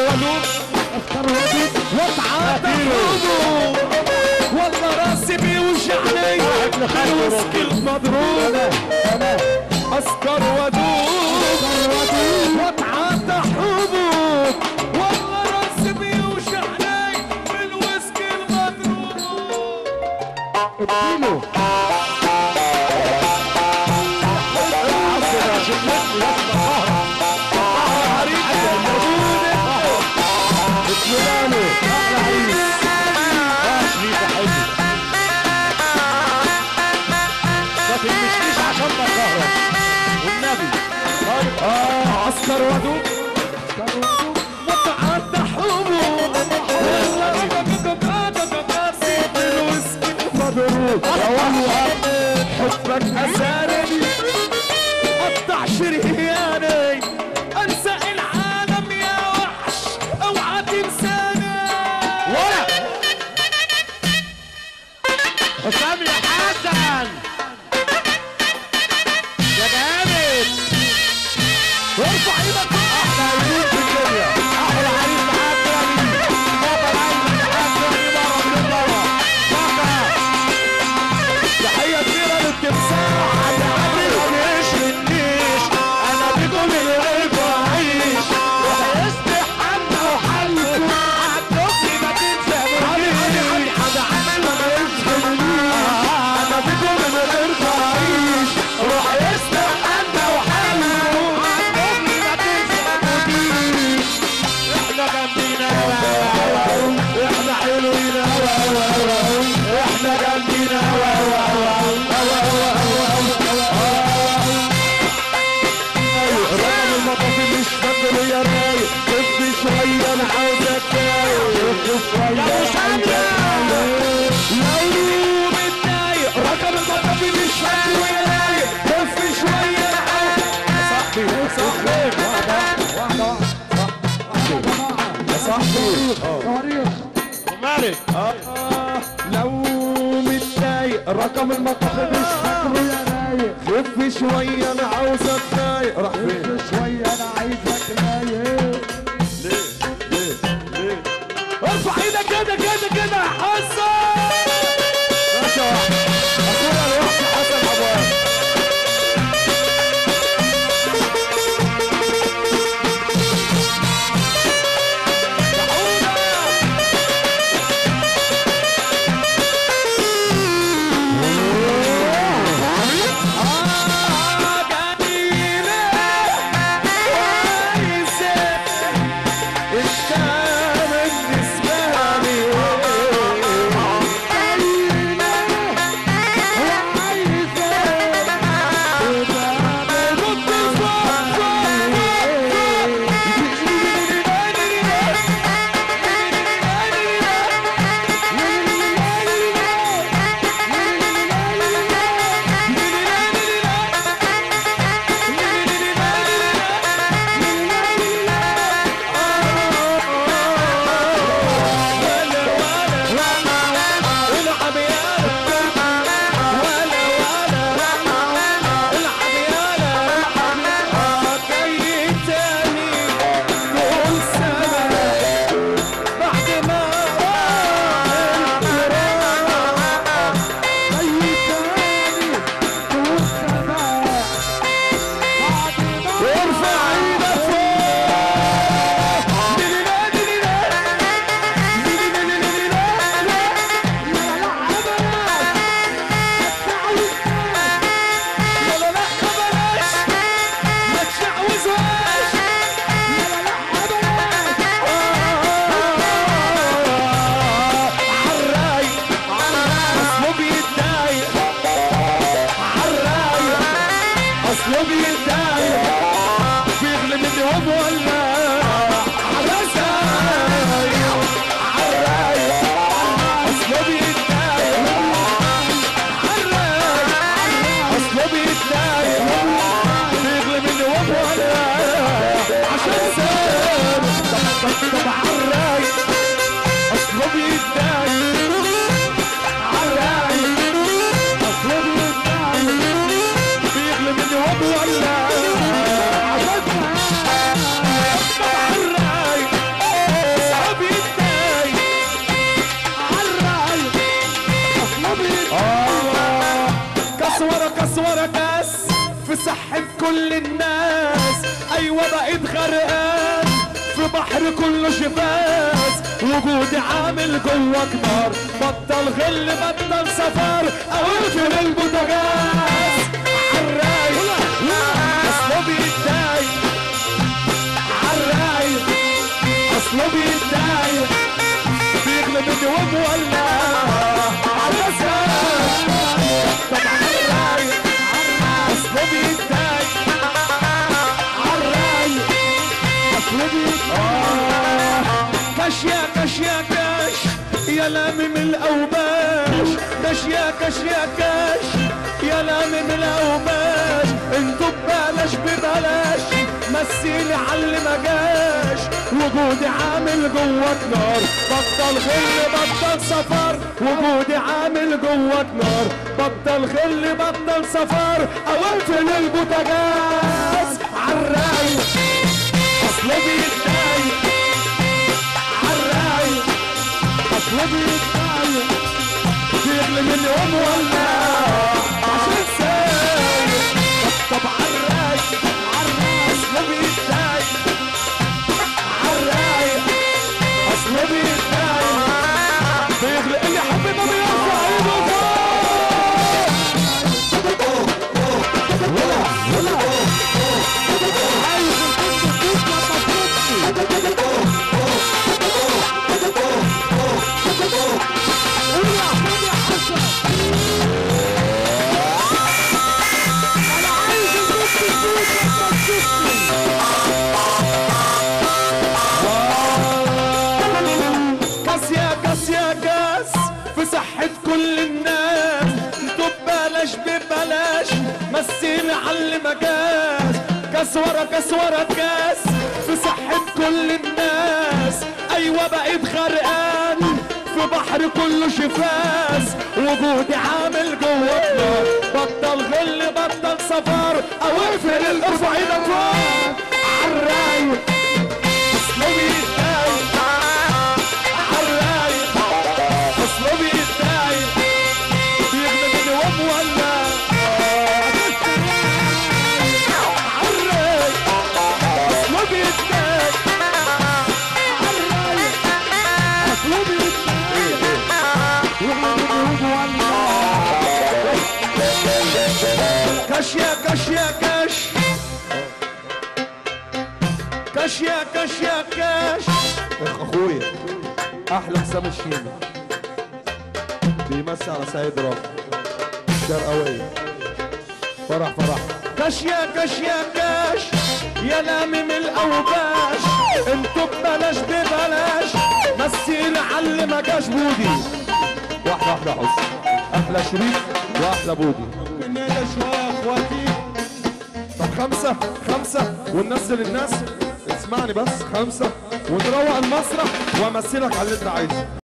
ودود اختار ودود واتعاطفوا والله راسي بيوجعني ابن خالد الوسك المضروب تمام اسكر ودود واتعاطى حبوب والله راسي بيوجعني بالوسك المضروب اديله فلانه احلى عريس اه شريفه حلو ما تلمسنيش عشان بكهرب والنبي طيب اه عسكر ودود واتعاطى حبوب بالوسك المضروب يا والله حبك أسارني قطع شرياني أنسى العالم يا وحش أوعى تنساني ورا حسام يا حسن يا جامد وارفع ايدك احلى عريس في الدنيا احلى عريس معاك يا مين بابا العين معاك يا مين بره من بره بابا تحية كبيرة للتمساح على عمري مش منيش أنا بكم القلب أعيش استحمى وحلكم عدوكي ما تنسى حبيبي حد عمل ما يفهمنيش أنا بكم القلب أعيش روح استحمى وحلو عدوكي ما تنسى مديش احنا جامدين أوي احنا حلوين أوي أوي أوي أوي احنا جامدين أوي أوي أوي أوي أوي أوي أوي الراجل المطافي مش فاكر يا رايق خف شوية أنا عاوزك رايق خف شوية يا أبو سامية. لو متضايق رقم المطافي مش فاكر يا رايق خف شوية أنا عاوزك يا صاحبي يا صاحبي واحدة يا صاحبي تواريخ مالك آه لو متضايق رقم المطافي مش فاكره يا رايق خف شوية أنا عاوزك رايق راح فين شوية أنا عايزك رايق ارفع ايدك كده كده كده يا حسن ماشي يا واحد اخويا الوحش حسن ابواب آه جميلة كويسة انت بالنسبة لي كل الناس ايوه بقيت غرقان في بحر كله شفاس وجودي عامل جواك نار بطل غل بطل سفر اقفل البوتاجاز عالرايق اصله بيتضايق عالرايق اصله بيتضايق بيغلب النوم ولا عالمساج طب عالرايق اصله بيتضايق عالرايق اصله بيتضايق كش يا كش يا كش يا لامم الاوباش كش يا كش يا كش يا لامم الاوباش انتوا ببلاش ببلاش مسيني على ما جاش وجودي عامل جواك نار بطل غل بطل سفر وجودي عامل جواك نار بطل غل بطل سفر اقفل البوتاجاز عالرايق اصله بيتضايق عالرايق اصله بيتضايق بيغلي من يوم ولا عشان سايق طب طب عالرايق عالرايق اصله بيتضايق عالرايق اصله بيتضايق بيغلي اللي حبيبه بيرفع ايده فوق عايز البنت تفوت لما تفوتش قول يا حسين يا حسن انا عايز البنت تفوت لما تشوفني كاس يا كاس يا كاس في صحة كل الناس انتوا ببلاش ببلاش مسيني على مجاز كاس ورا كاس ورا كاس في صحة كل الناس ايوه بقيت غرقان في بحر كله شفاس وجودي عامل جواك نار بطل غل بطل سفر او اقفل الارفع ايدك فوق عالرايق اصله بيتضايق عالرايق اصله بيتضايق بيغلب اليوم ولا عالرايق اصله بيتضايق عالرايق اصله بيتضايق كش يا كش يا كش كش يا كش يا كش اخ اخويا احلى حسام الشيمي بيمسي على سيد رافع شرقاوية فرح فرح كش يا كش يا كش يا لامم الاوباش انتوا ببلاش ببلاش مسير على ما جاش بودي واحدة واحدة يا حسن احلى شريف واحلى بودي بالنادى شويه يا اخواتي طب خمسة خمسة وننزل الناس اسمعني بس خمسة ونروق المسرح وامثلك على اللي انت عايزه